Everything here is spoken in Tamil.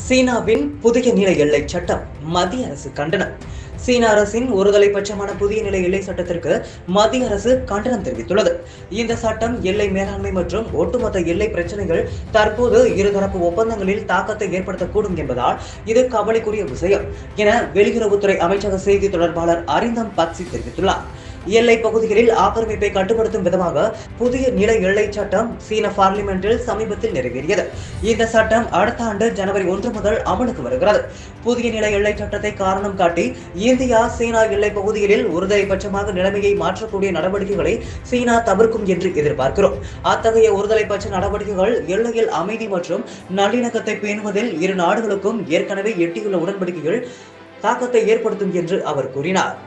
சீனாவின் புதிய நில எல்லை சட்டம் மத்திய அரசு கண்டனம் சீன அரசின் ஒருதலை பட்சமான புதிய நில எல்லை சட்டத்திற்கு மத்திய அரசு கண்டனம் தெரிவித்துள்ளது இந்த சட்டம் எல்லை மேலாண்மை மற்றும் ஒட்டுமொத்த எல்லை பிரச்சனைகள் தற்போது இருதரப்பு ஒப்பந்தங்களில் தாக்கத்தை ஏற்படுத்தக்கூடும் என்பதால் இது கவலைக்குரிய விஷயம் என வெளியுறவுத்துறை அமைச்சக செய்தி தொடர்பாளர் அரிந்தம் பக்சி தெரிவித்துள்ளார் எல்லை பகுதிகளில் ஆக்கிரமிப்பை கட்டுப்படுத்தும் விதமாக புதிய நில எல்லை சட்டம் சீன பார்லிமெண்டில் சமீபத்தில் நிறைவேறியது இந்த சட்டம் அடுத்த ஆண்டு ஜனவரி ஒன்று முதல் அமலுக்கு வருகிறது புதிய நில எல்லை சட்டத்தை காரணம் காட்டி இந்தியா சீனா எல்லை பகுதிகளில் ஒருதலை பட்சமாக நிலைமையை மாற்றக்கூடிய நடவடிக்கைகளை சீனா தவிர்க்கும் என்று எதிர்பார்க்கிறோம் அத்தகைய ஒருதலை பட்ச நடவடிக்கைகள் எல்லையில் அமைதி மற்றும் நல்லிணக்கத்தை பேணுவதில் இரு நாடுகளுக்கும் ஏற்கனவே எட்டியுள்ள உடன்படிக்கைகள் தாக்கத்தை ஏற்படுத்தும் என்று அவர் கூறினார்